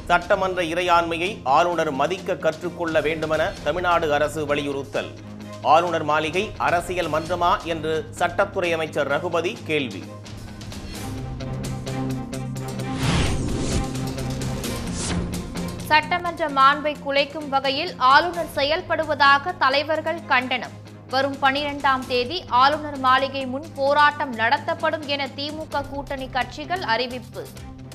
சட்டமன்ற இறையாண்மையை ஆளுநர் மதிக்க கற்றுக்கொள்ள வேண்டுமென தமிழ்நாடு அரசு வலியுறுத்தல் ஆளுநர் மாளிகை அரசியல் மன்றமா என்று சட்டத்துறை அமைச்சர் ரகுபதி கேள்வி சட்டமன்ற மாண்பை குலைக்கும் வகையில் ஆளுநர் செயல்படுவதாக தலைவர்கள் கண்டனம் வரும் பனிரெண்டாம் தேதி ஆளுநர் மாளிகை முன் போராட்டம் நடத்தப்படும் என திமுக கூட்டணி கட்சிகள் அறிவிப்பு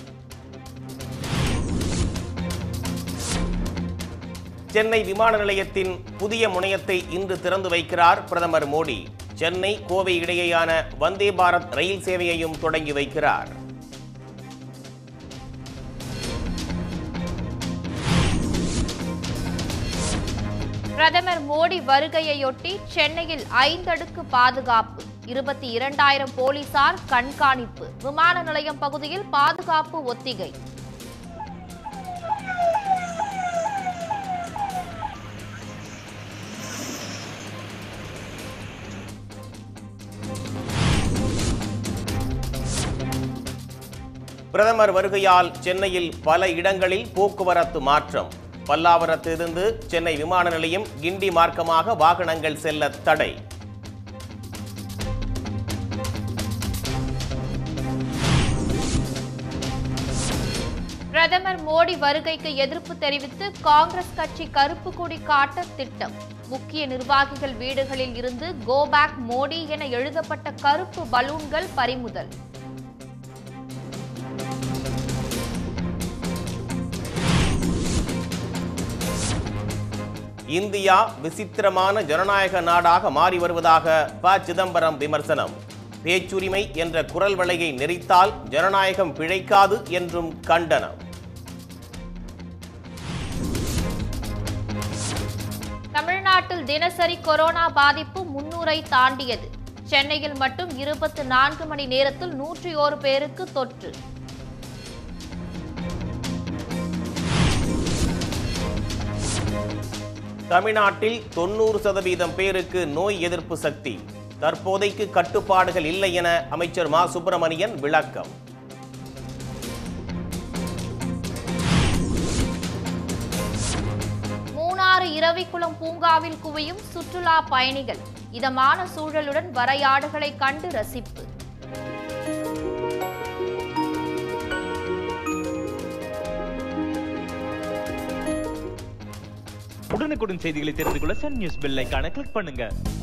சென்னை விமான நிலையத்தின் புதிய முனையத்தை இன்று திறந்து வைக்கிறார் பிரதமர் மோடி சென்னை கோவை இடையேயான வந்தே பாரத் ரயில் சேவையையும் தொடங்கி வைக்கிறார் பிரதமர் மோடி வருகையையொட்டி சென்னையில் ஐந்தடுக்கு பாதுகாப்பு இருபத்தி இரண்டாயிரம் போலீசார் கண்காணிப்பு விமான நிலையம் பகுதியில் பாதுகாப்பு ஒத்திகை பிரதமர் வருகையால் சென்னையில் பல இடங்களில் போக்குவரத்து மாற்றம் பல்லாவரத்திலிருந்து சென்னை விமான நிலையம் கிண்டி மார்க்கமாக வாகனங்கள் செல்ல தடை பிரதமர் மோடி வருகைக்கு எதிர்ப்பு தெரிவித்து காங்கிரஸ் கட்சி கருப்பு கொடி காட்ட திட்டம் முக்கிய நிர்வாகிகள் வீடுகளில் இருந்து கோ பேக் மோடி என எழுதப்பட்ட கருப்பு பலூன்கள் பறிமுதல் இந்தியா விசித்திரமான ஜனநாயக நாடாக மாறி வருவதாக ப சிதம்பரம் விமர்சனம் பேச்சுரிமை என்ற குரல் வளையை நெறித்தால் ஜனநாயகம் பிழைக்காது என்றும் கண்டனம் தமிழ்நாட்டில் தினசரி கொரோனா பாதிப்பு முன்னூரை தாண்டியது சென்னையில் மட்டும் இருபத்து நான்கு மணி நேரத்தில் நூற்றி ஓரு பேருக்கு தொற்று தமிழ்நாட்டில் தொண்ணூறு சதவீதம் பேருக்கு நோய் எதிர்ப்பு சக்தி தற்போதைக்கு கட்டுப்பாடுகள் இல்லை என அமைச்சர் மா சுப்பிரமணியன் விளக்கம் மூணாறு இரவிக்குளம் பூங்காவில் குவியும் சுற்றுலா பயணிகள் இதமான சூழலுடன் வரையாடுகளை கண்டு ரசிப்பு உடனுக்குடன் செய்திகளை தெரிந்து கொள்ள சன் நியூஸ் பெல் ஐகானை கிளிக் பண்ணுங்க